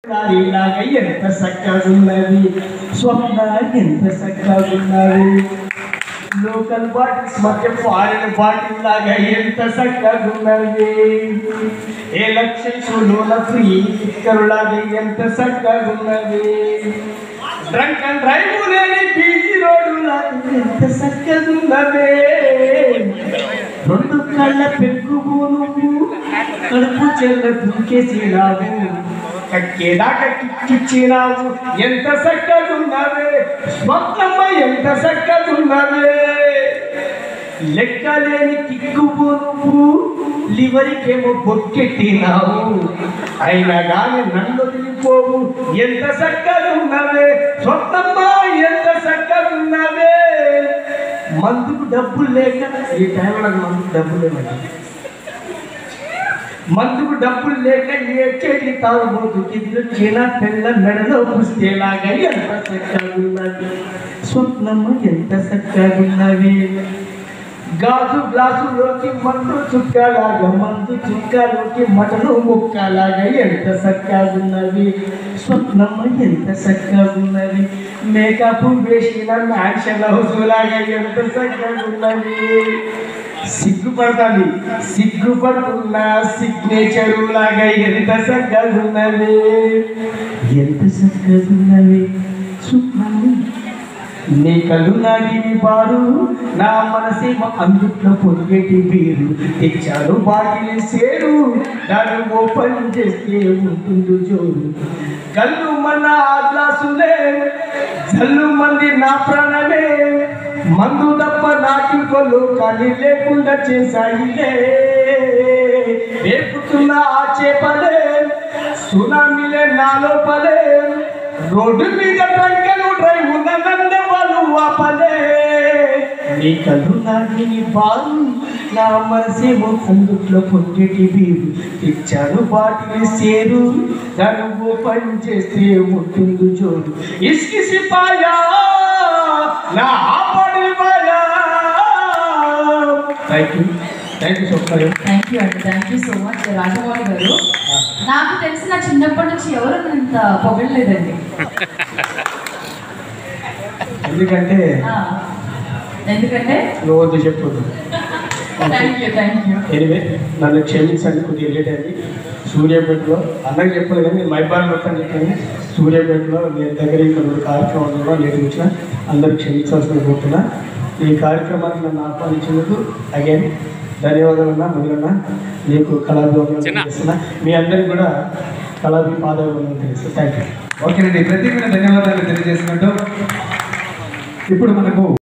ఇలాగ ఎంత చక్కగున్నది స్వప్న ఎంత చక్కగున్నది లోకల్ బాటిల్స్ మధ్య ఫారిన్ బాటిల్ లాగా ఎంత చక్కగున్నది ఎలక్షన్స్ లోన ఫ్రీ లాగా ఎంత చక్కగున్నది డ్రంక్ అండ్ డ్రైవ్ లేని పీజీ రోడ్డు లాగా ఎంత చక్కగున్నది రెండు కళ్ళ పెగ్గు నువ్వు కడుపు చెల్ల దుంకేసినావు కక్కేదాకా కిక్కిచ్చినావు ఎంత చక్కగున్నవే స్వప్నమ్మ ఎంత చక్కగున్నవే లెక్కలేని కిక్కుపు నువ్వు లివరికేమో బొక్కెట్టినావు అయినా కానీ నన్ను వదిలిపోవు ఎంత చక్కగున్నవే స్వప్నమ్మ ఎంత చక్కగున్నవే మందుకు డబ్బులు లేక ఈ టైంలో నాకు మందుకు డబ్బులు లేవండి మందుకు డబ్బులు లేక ఏడ్చేటి తాగుబోతు కింద చీన పిల్ల మెడలో పుస్తేలాగా ఎంత చక్కగున్నది స్వప్నము ఎంత చక్కగున్నది గాజు గ్లాసులోకి మందు చుక్కలాగా మందు చుక్కలోకి మటను ముక్కలాగా ఎంత చక్కగున్నది స్వప్నము ఎంత చక్కగున్నది మేకప్ వేసిన మ్యాన్షన్ హౌస్ లాగా ఎంత చక్కగున్నది సిగ్గుపడతాది సిగ్గుపడుతున్న సిగ్నేచరు లాగా ఎంత చక్కగున్నది ఎంత చక్కగున్నది సుఖాన్ని నీ కళ్ళు నాగిని బారు నా మనసేమో అందుట్లో పొంగేటి బీరు తెచ్చారు బాటిల్ సేరు దాన్ని ఓపెన్ చేస్తే ఉంటుంది జోరు కళ్ళు మన ఆ గ్లాసులే జల్లు మంది నా ప్రాణమే మందు తప్ప నాటి కొలు కానీ లేకుండా చేశాయిలే రేపుతున్న ఆ చేపలే సునామీలే నా లోపలే రోడ్డు మీద ట్రంకలు డ్రైవ్ నన్ను వాళ్ళు ఆపలే నీ కళ్ళు నాగిని బారు నా మనసేమో అందుట్లో పొంగేటి బీరు ఇచ్చాను బాటిల్ సేరు దాన్ని ఓపెన్ చేస్తే ఉంటుంది జోరు ఇసుకి సిపాయా నా ఆపడి మాయా thank you thank you so much thank you అండి thank you so much Rajamouli గారు నాకు తెలిసిన చిన్నప్పటి నుంచి ఎవరు నన్ను ఇంత పొగడలేదండి ఎందుకంటే ఆ, ఎందుకంటే నువ్వు వద్దు చెప్పొద్దు thank you thank you anyway నన్ను క్షమించండి కొద్దిగా లేట్ అయింది సూర్యాపేటలో అన్నకి చెప్పాలి కానీ నేను మైబాల్ మొత్తం చెప్పాను సూర్యాపేటలో నేను దగ్గర ఇక్కడ ఒక కార్యక్రమం ఉందో లేట్ వచ్చిన అందరూ క్షమించాల్సిన కోరుతున్నా ఈ కార్యక్రమానికి నన్ను ఆహ్వానించినందుకు అగైన్ ధన్యవాదాలు అన్నా మొదలన్నా నీకు కళాభివందనం చేస్తున్నా మీ అందరికి కూడా కళాభి పాదాభివందనం తెలుసు థ్యాంక్ యూ ఓకేనండి ప్రత్యేకమైన ధన్యవాదాలు తెలియజేసినట్టు ఇప్పుడు మనకు